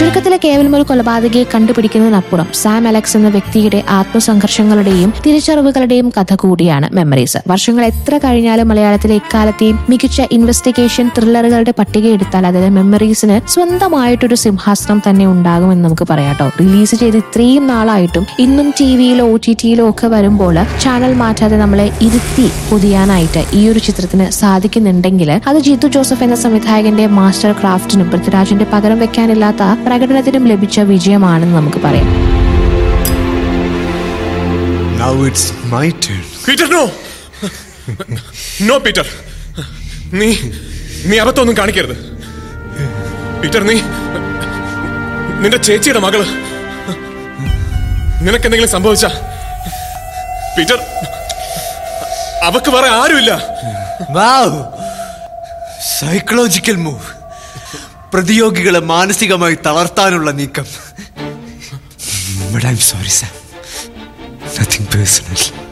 ചുരുക്കത്തിലെ കേവലം ഒരു കൊലപാതകയെ കണ്ടുപിടിക്കുന്നതിനപ്പുറം Sam Alex എന്ന വ്യക്തിയുടെ ആത്മസംഘർഷങ്ങളുടെയും തിരിച്ചറിവുകളുടെയും കഥ കൂടിയാണ് മെമ്മറീസ് വർഷങ്ങൾ എത്ര കഴിഞ്ഞാലും മലയാളത്തിലെ എക്കാലത്തെയും മികച്ച ഇൻവെസ്റ്റിഗേഷൻ ത്രില്ലറുകളുടെ പട്ടിക എടുത്താൽ അതിൽ മെമ്മറീസിന് സ്വന്തമായിട്ടൊരു സിംഹാസനം തന്നെ ഉണ്ടാകുമെന്ന് നമുക്ക് പറയാട്ടോ റിലീസ് ചെയ്ത് ഇത്രയും നാളായിട്ടും ഇന്നും ടി വിയിലോ ഒ ടി ടിയിലോ ഒക്കെ വരുമ്പോൾ ചാനൽ മാറ്റാതെ നമ്മളെ ഇരുത്തി പൊതിയാനായിട്ട് ഈ ഒരു ചിത്രത്തിന് സാധിക്കുന്നുണ്ടെങ്കിൽ അത് ജിത്തു ജോസഫ് എന്ന സംവിധായകന്റെ മാസ്റ്റർ ക്രാഫ്റ്റിനും പൃഥ്വിരാജിന്റെ പകരം വെക്കാനില്ലാത്ത പ്രകടനത്തിനും ലഭിച്ച വിജയമാണെന്ന് നമുക്ക് പറയാം Now it's my turn. Peter no no Peter നീ നീ അബദ്ധമൊന്നും കാണിക്കരുത് പീറ്റർ നീ നിന്റെ ചേച്ചിയുടെ മകള് നിനക്കെന്തെങ്കിലും സംഭവിച്ച പീറ്റർ അവക്ക് വേറെ ആരുമില്ല Wow! സൈക്കോളജിക്കൽ മൂവ് പ്രതിയോഗികളെ മാനസികമായി തളർത്താനുള്ള നീക്കം but I'm sorry sir nothing personal